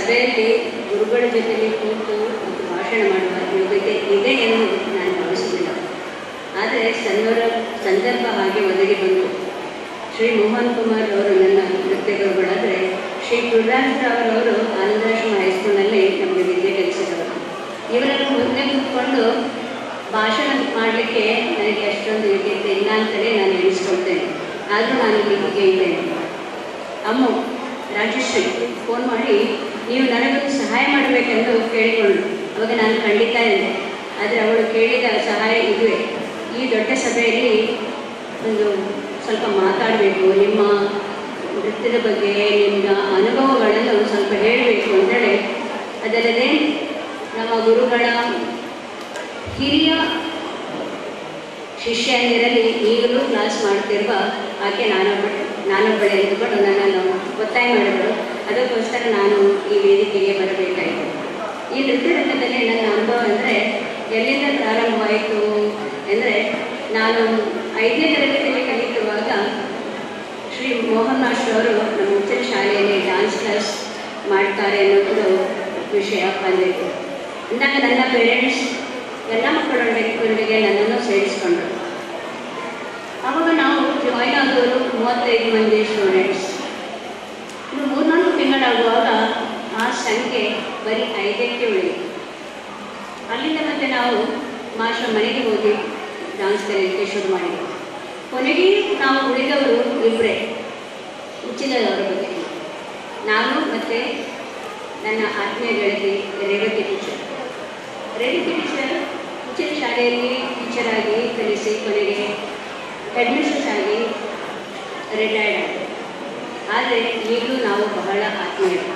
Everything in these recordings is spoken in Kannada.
ಸಭೆಯಲ್ಲಿ ಗುರುಗಳ ಜೊತೆಯಲ್ಲಿ ಕೂತು ಮತ್ತು ಭಾಷಣ ಮಾಡುವ ಯೋಗ್ಯತೆ ಇದೆ ಎಂದು ನಾನು ಭಾವಿಸುವುದಿಲ್ಲ ಆದರೆ ಸಂದರ್ಭ ಸಂದರ್ಭ ಹಾಗೆ ಒದಗಿ ಬಂತು ಶ್ರೀ ಮೋಹನ್ ಕುಮಾರ್ ಅವರು ನನ್ನ ನೃತ್ಯ ಗುರುಗಳಾದರೆ ಶ್ರೀ ಗುರುರಾಜರಾವ್ ಅವರು ಆನಂದಾಶ್ರಮ ಹೈಸ್ಕೂಲ್ನಲ್ಲಿ ನಮಗೆ ವಿದ್ಯೆ ಕಲಿಸಿದವರು ಇವರನ್ನು ಮುಂದೆ ಕೂತ್ಕೊಂಡು ಭಾಷಣ ಮಾಡಲಿಕ್ಕೆ ನನಗೆ ಅಷ್ಟೊಂದು ಯೋಗ್ಯತೆ ಇಲ್ಲ ಅಂತಲೇ ನಾನು ಎಣಿಸ್ಕೊಳ್ತೇನೆ ಆದರೂ ನಾನು ಇಲ್ಲಿ ಹೀಗೆ ಇದ್ದೇನೆ ಅಮ್ಮ ರಾಜಶ್ರೀ ಫೋನ್ ಮಾಡಿ ನೀವು ನನಗೊಂದು ಸಹಾಯ ಮಾಡಬೇಕೆಂದು ಕೇಳಿಕೊಂಡ್ರು ಅವಾಗ ನಾನು ಖಂಡಿತ ಎಂದೆ ಆದರೆ ಅವಳು ಕೇಳಿದ ಸಹಾಯ ಇದುವೇ ಈ ದೊಡ್ಡ ಸಭೆಯಲ್ಲಿ ಒಂದು ಸ್ವಲ್ಪ ಮಾತಾಡಬೇಕು ನಿಮ್ಮ ನೃತ್ಯದ ಬಗ್ಗೆ ನಿಮ್ಮ ಅನುಭವಗಳನ್ನು ಸ್ವಲ್ಪ ಹೇಳಬೇಕು ಅಂತೇಳಿ ಅದಲ್ಲದೆ ನಮ್ಮ ಗುರುಗಳ ಹಿರಿಯ ಶಿಷ್ಯಂದಿರಲ್ಲಿ ಈಗಲೂ ಕ್ಲಾಸ್ ಮಾಡ್ತಿರುವ ಆಕೆ ನಾನೊಬ್ಬ ನಾನೊಬ್ಬಳೆ ಎಂದುಕೊಂಡು ನನ್ನನ್ನು ಒತ್ತಾಯ ಮಾಡಿದರು ಅದಕ್ಕೋಸ್ಕರ ನಾನು ಈ ವೇದಿಕೆಗೆ ಬರಬೇಕಾಯಿತು ಈ ನೃತ್ಯ ರಂಗದಲ್ಲಿ ನನ್ನ ಅನುಭವ ಅಂದರೆ ಎಲ್ಲಿಂದ ಪ್ರಾರಂಭವಾಯಿತು ಅಂದರೆ ನಾನು ಐದನೇ ತರಗತಿಯಲ್ಲಿ ಕಲಿತಿರುವಾಗ ಶ್ರೀ ಮೋಹನ್ ಮಾಸ್ಟರ್ ಅವರು ನಮ್ಮ ಉಚ್ಚರ ಶಾಲೆಯಲ್ಲಿ ಡ್ಯಾನ್ಸ್ ಕ್ಲಾಸ್ ಮಾಡ್ತಾರೆ ಅನ್ನೋದು ವಿಷಯ ಬಂದಿತ್ತು ಅಂದಾಗ ನನ್ನ ಪೇರೆಂಟ್ಸ್ ಎಲ್ಲ ಮಕ್ಕಳೊಂದಿಗೆ ನನ್ನನ್ನು ಸೇರಿಸ್ಕೊಂಡ್ರು ಆವಾಗ ನಾವು ಜಾಯ್ನ್ ಆದವರು ಮೂವತ್ತೈದು ಮಂದಿ ಸ್ಟೂಡೆಂಟ್ಸ್ ಇನ್ನು ಮೂರ್ನಾಲ್ಕು ತಿಂಗಳಾಗುವಾಗ ಆ ಸಂಖ್ಯೆ ಬರೀ ಐದಕ್ಕೆ ಉಳಿಯಿತು ಅಲ್ಲಿಂದ ಮತ್ತೆ ನಾವು ಮಾಸ್ಟರ್ ಮನೆಗೆ ಹೋಗಿ ಡಾನ್ಸ್ ಕಲಿಯಲಿಕ್ಕೆ ಶುರು ಮಾಡಿದ್ವಿ ಕೊನೆಗೆ ನಾವು ಉಳಿದವರು ಇಬ್ಬರೇ ಉಚ್ಚಿಲದವರ ಬಗ್ಗೆ ನಾನು ಮತ್ತು ನನ್ನ ಆತ್ಮೀಯ ಗೆಳತಿ ರೇವತಿ ಟೀಚರ್ ರೇವತಿ ಟೀಚರ್ ಉಚ್ಚಿಲ ಶಾಲೆಯಲ್ಲಿ ಟೀಚರ್ ಆಗಿ ಕಲಿಸಿ ಕೊನೆಗೆ ಹೆಡ್ಮಿಸ್ಟ್ರೆಸ್ ಆಗಿ ರಿಟೈರ್ಡ್ ಆದರು ಆದರೆ ಈಗಲೂ ನಾವು ಬಹಳ ಆತ್ಮೀಯರು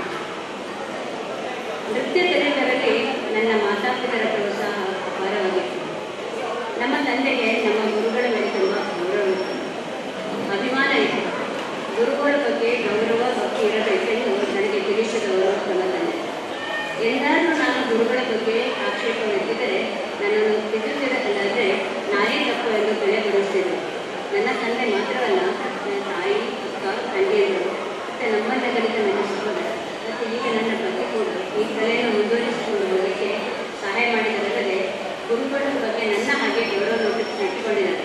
ನೃತ್ಯ ಕಲಿಯುವುದರಲ್ಲಿ ನನ್ನ ಮಾತಾಪಿತರ ಪ್ರೋತ್ಸಾಹ ಅಪಾರವಾಗಿತ್ತು ನಮ್ಮ ತಂದೆಗೆ ನಮ್ಮ ಗುರುಗಳ ಮೇಲೆ ತುಂಬ ಗೌರವ ಇತ್ತು ಅಭಿಮಾನ ಇತ್ತು ಗುರುಗಳ ಬಗ್ಗೆ ಗೌರವ ಭಕ್ತಿ ಇರಬೇಕೆಂದು ನನಗೆ ತಿಳಿಸಿದವರು ನಮ್ಮ ತಂದೆ ಎಂದಾದರೂ ನಾನು ಗುರುಗಳ ಬಗ್ಗೆ ಆಕ್ಷೇಪವೆತ್ತಿದ್ದರೆ ನನ್ನನ್ನು ತಿದ್ದುತ್ತಿರದಲ್ಲದೆ ನಾನೇ ತಪ್ಪು ಎಂದು ತಿಳಿಯಪಡಿಸಿದರು ನನ್ನ ತಂದೆ ಮಾತ್ರವಲ್ಲ ನನ್ನ ತಾಯಿ ಅಕ್ಕ ತಂಗಿಯರು ಮತ್ತು ನಮ್ಮನ್ನ ಕಲಿತ ನನ್ನ ಸಹೋದರ ಮತ್ತು ಈಗ ನನ್ನ ಪತಿ ಕೂಡ ಈ ಕಲೆಯನ್ನು ಮುಂದುವರಿಸಿಕೊಂಡು ಹೋಗಲಿಕ್ಕೆ ಸಹಾಯ ಮಾಡಿದರಲ್ಲದೆ ಗುರುಗಳ ಬಗ್ಗೆ ನನ್ನ ಹಾಗೆ ಗೌರವ ನೋಡಿ ಇಟ್ಟುಕೊಂಡಿದ್ದಾರೆ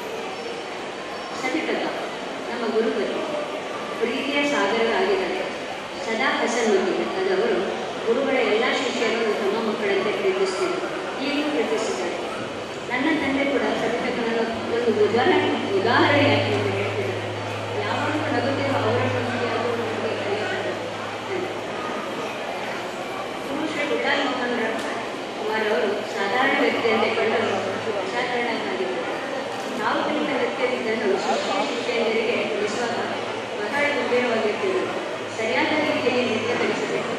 ಸತಿಕತ ನಮ್ಮ ಗುರುಗಳು ಪ್ರೀತಿಯ ಸಾಗರರಾಗಿದ್ದಾರೆ ಸದಾ ಹಸನ್ಮುಖಿಯಾದವರು ಗುರುಗಳ ಎಲ್ಲ ಶಿಷ್ಯರನ್ನು ತಮ್ಮ ಮಕ್ಕಳಂತೆ ಪ್ರೀತಿಸ್ತಿದ್ದರು ಈಗಲೂ ಪ್ರೀತಿಸಿದ್ದಾರೆ ನನ್ನ ತಂದೆ ಕೂಡ ಸತಿಕತನನ್ನು ಒಂದು ಉದಾಹರಣೆ ಉದಾಹರಣೆಯಾಗಿ ಅಂತ ಹೇಳ್ತಿದ್ದಾರೆ ಯಾವಾಗಲೂ ನಗುತ್ತಿರುವ ಅವರೊಂದಿಗೆ ಅದು ನಮಗೆ ಕಲಿಯುತ್ತದೆ ಅಂತ. ಗುರು ಶ್ರೀ ಗುಡ್ಡಾಲ್ ಮೋಹನ್ ರಾವ್ ಕುಮಾರ್ ಅವರು ಸಾಧಾರಣ ವ್ಯಕ್ತಿಯಂತೆ ಕಂಡರು ಅಸಾಧಾರಣರಾಗಿದ್ದರು ನಾವು ಕಲಿತ ವ್ಯಕ್ತಿಯನ್ನು ಶಿಷ್ಯ ಶಿಷ್ಯಂದರಿಗೆ ತಿಳಿಸುವಾಗ ಬಹಳ ಗಂಭೀರವಾಗಿರ್ತಿದ್ದರು ಸರಿಯಾದ ರೀತಿಯಲ್ಲಿ ನೃತ್ಯ ಕಲಿಸಬೇಕು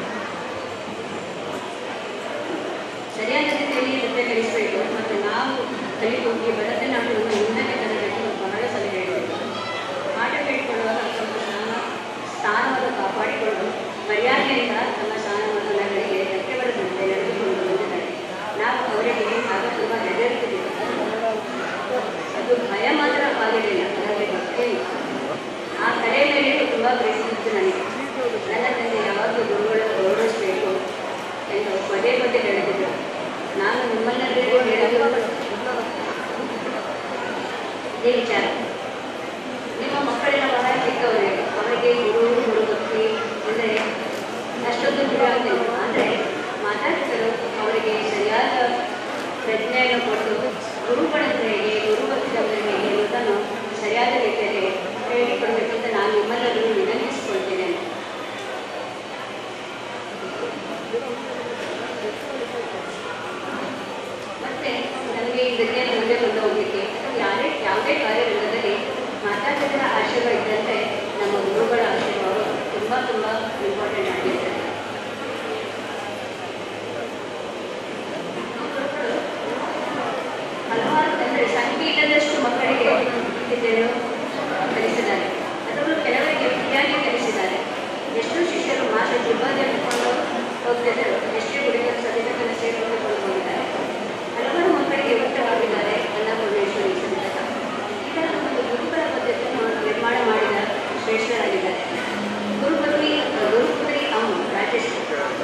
ಸರಿಯಾದ ರೀತಿಯಲ್ಲಿ ನೃತ್ಯ ಕಲಿಸಬೇಕು ಮತ್ತು ನಾವು ಕಲಿತು ಈ ಭರತನಾಟ್ಯವನ್ನು ಉನ್ನತ ತರಬೇಕು ಬಹಳ ಸಲಹೆ ಹೇಳಿದರು ಪಾಠ ಹೇಳಿಕೊಳ್ಳುವಾಗ ಸ್ವಲ್ಪ ಸ್ಥಾನ ಸ್ಥಾನವನ್ನು ಕಾಪಾಡಿಕೊಂಡು ಮರ್ಯಾದೆಯಿಂದ ತಮ್ಮ ಸ್ಥಾನಮಾನಗಳಿಗೆ ಧಕ್ಕೆ ಬರದಂತೆ ನಡೆದುಕೊಂಡು ಬಂದಿದ್ದಾರೆ ನಾವು ಅವರಿಗೆ ಆಗ ತುಂಬ ಹೆದರುತ್ತಿದ್ದೆವು ಅದು ಭಯ ಮಾತ್ರ ಆಗಿರಲಿಲ್ಲ ಅದಕ್ಕೆ ಭಕ್ತಿ ಇತ್ತು. ಆ ಕಲೆ ಮೇಲೆ ತುಂಬ ಪ್ರೀತಿ ಇತ್ತು ನನಗೆ ನನ್ನ ತಂದೆ ಯಾವಾಗಲೂ ಗುರುಗಳನ್ನು ಗೌರವಿಸಬೇಕು ಎಂದು ಪದೇ ಪದೇ ಹೇಳಿದರು ನಾನು ನಿಮ್ಮನ್ನೆಲ್ಲರಿಗೂ ಹೇಳಲು ಇದೇ ವಿಚಾರ ನಿಮ್ಮ ಮಕ್ಕಳೆಲ್ಲ ಬಹಳ ಚಿಕ್ಕವರೇ ಅವರಿಗೆ ಗುರು ಗುರುಭಕ್ತಿ ಅಂದರೆ ಅಷ್ಟೊಂದು ತಿಳಿಯಾಗ್ತಿಲ್ಲ ಆದರೆ ಮಾತಾಡ್ತಾರೆ ಅವರಿಗೆ ಸರಿಯಾದ ಪ್ರಜ್ಞೆಯನ್ನು ಕೊಟ್ಟು ಗುರುಗಳಂದ್ರೆ ಹೇಗೆ ಗುರುಭಕ್ತಂದ್ರೆ ಹೇಗೆ ಅನ್ನೋದನ್ನು ಸರಿಯಾದ ರೀತಿಯಲ್ಲಿ ಹೇಳಿಕೊಡ್ಬೇಕು ಅಂತ ನಾನು ನಿಮ್ಮೆಲ್ಲರೂ ವಿನಂತಿಸಿಕೊಳ್ತೇನೆ ಮತ್ತೆ ನಮಗೆ ಈ ನೃತ್ಯ ಮುಂದೆ ಕೊಂಡು ಹೋಗಲಿಕ್ಕೆ ಅಥವಾ ಯಾರೇ ಯಾವುದೇ ಕಾರ್ಯರಂಗದಲ್ಲಿ ಮಾತಾಡಿದರ ಆಶೀರ್ವಾದ ಇದ್ದಂತೆ ನಮ್ಮ ಗುರುಗಳ ಆಶೀರ್ವಾದ ತುಂಬ ತುಂಬ ಇಂಪಾರ್ಟೆಂಟ್ ಆಗಿರ್ತದೆ ಗುರುಗಳು ಹಲವಾರು ಅಂದರೆ ಸಂಖ್ಯೆ ಇಲ್ಲದಷ್ಟು ಮಕ್ಕಳಿಗೆ ವಿದ್ಯೆಯನ್ನು ಕಲಿಸಿದ್ದಾರೆ ಅದರಲ್ಲೂ ಕೆಲವರಿಗೆ ಫ್ರೀಯಾಗಿ ಕಲಿಸಿದ್ದಾರೆ ಎಷ್ಟೋ ಶಿಷ್ಯರು ಮಾತ್ರ ಜಿಬ್ಬಾದಿ ಹಿಡ್ಕೊಂಡು ಹೋಗ್ತಿದ್ದರು ಎಷ್ಟೇ ಗುಡಿಗಳು ಸದಿತನ ಸೇರಿಕೊಂಡು ಹೋಗಿದ್ದಾರೆ ಹಲವಾರು ಮಕ್ಕಳಿಗೆ ಊಟವಾಗಿದ್ದಾರೆ ಅನ್ನಪೂರ್ಣೇಶ್ವರಿ ಸಂತಕ ಈ ಥರ ಒಂದು ಗುರುಗಳ ಪದ್ಧತಿಯನ್ನು ನಿರ್ಮಾಣ ಮಾಡಿದ ಶ್ರೇಷ್ಠರಾಗಿದ್ದಾರೆ ಗುರುಪತ್ನಿ ಗುರುಪುತ್ರಿ ಅಮ್ಮ ರಾಜೇಶ್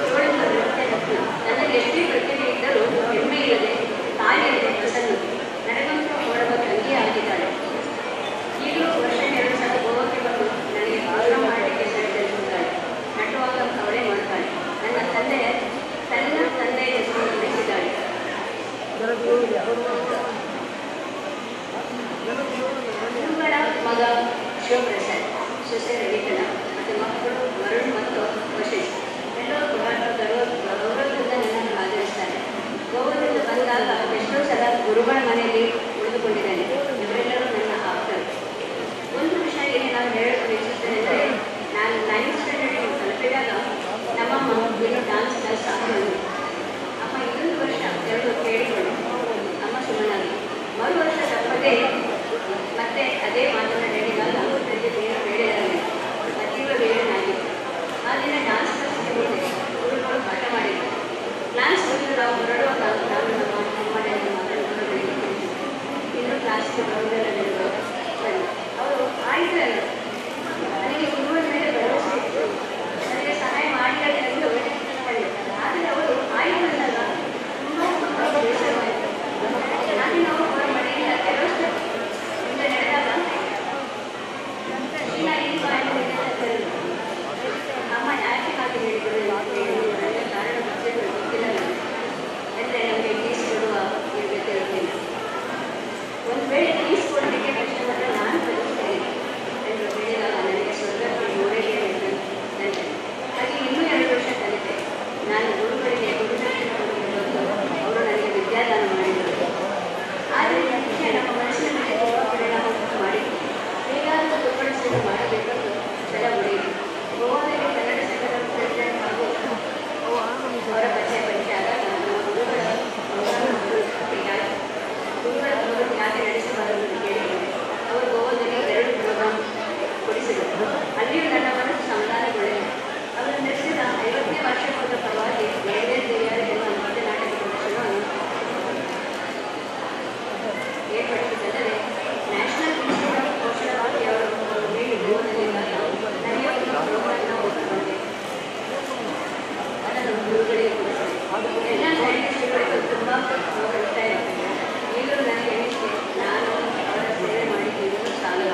ಎಲ್ಲ ಸೈಂಟಿಸ್ಟ್ಗಳಿಗೂ ತುಂಬ ಕಷ್ಟ ಇರ್ತದೆ ಈಗಲೂ ನನಗೆ ಅನಿಸಿಕೆ ನಾನು ಅವರ ಸೇವೆ ಮಾಡಿದ್ದು ಸಾಲ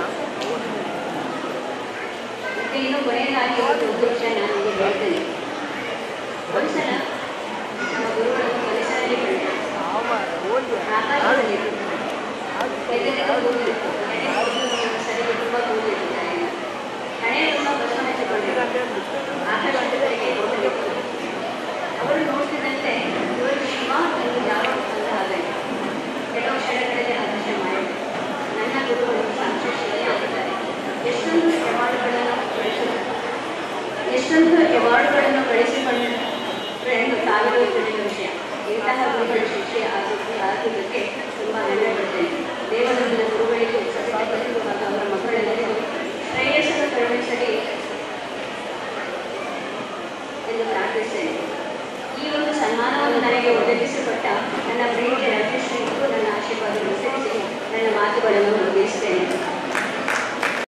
ಮತ್ತೆ ಇನ್ನು ಕೊನೆಯದಾಗಿ ಒಂದು ವಿಷಯ ನಾನು ನಿಮಗೆ ಹೇಳ್ತೇನೆ ಒಂದ್ಸಲ ನಮ್ಮ ಗುರುಗಳು ಪರಿಸರದಲ್ಲಿ ಕಂಡೆ ಆಕಾಶದಲ್ಲಿ ಎಲ್ಲರಿಗೂ ಕೂದಲಿತ್ತು ಸರಿಗೆ ತುಂಬ ಕೂದಲಿಟ್ಟಿದ್ದಾರೆ ಹಣೆ ತುಂಬ ಬಸವ ಹಚ್ಚಿಕೊಂಡಿದ್ದಾರೆ ಆಕಾಶದ ಕಡೆಗೆ ಹೋಗಲಿತ್ತು ಅವರು ನೋಡ್ತಿದ್ದಂತೆ ಇವರು ಶಿವ ಎಂದು ಯಾವ ಅಂತ ಆಗಲಿ ಕೆಲವು ಕ್ಷಣಗಳಲ್ಲಿ ಆಕರ್ಷ ಮಾಡಿ ನನ್ನ ಗುರುಗಳು ಸಾಕ್ಷಿಯಾಗಿ ಆಗಿದ್ದಾರೆ ಎಷ್ಟೊಂದು ಅವಾರ್ಡ್ಗಳನ್ನು ಗಳಿಸಿದ್ದಾರೆ ಎಷ್ಟೊಂದು ಅವಾರ್ಡ್ಗಳನ್ನು ಗಳಿಸಿಕೊಂಡರು ಎಂದು ತಾವೆಲ್ಲರೂ ತಿಳಿದ ವಿಷಯ ಇಂತಹ ಗುರುಗಳ ಶಿಕ್ಷೆ ಆಗುತ್ತಿ ಆಗುವುದಕ್ಕೆ ತುಂಬ ಹೆಮ್ಮೆ ಪಡ್ತೇನೆ ದೇವರು ನನ್ನ ಗುರುಗಳಿಗೆ ಸತ್ಯ ಕಲಿತು ಮತ್ತು ಅವರ ಮಕ್ಕಳೆಲ್ಲರಿಗೂ ಶ್ರೇಯಸ್ಸನ್ನು ಕರುಣಿಸಲಿ ಎಂದು ಪ್ರಾರ್ಥಿಸ್ತೇನೆ ಈ ಒಂದು ಸನ್ಮಾನವನ್ನು ನನಗೆ ಒದಗಿಸಿಕೊಟ್ಟ ನನ್ನ ಪ್ರೀತಿಯ ರಾಜೇಶ್ವರಿಗೂ ನನ್ನ ಆಶೀರ್ವಾದವನ್ನು ಸೇರಿಸಿ ನನ್ನ ಮಾತುಗಳನ್ನು ಮುಗಿಸ್ತೇನೆ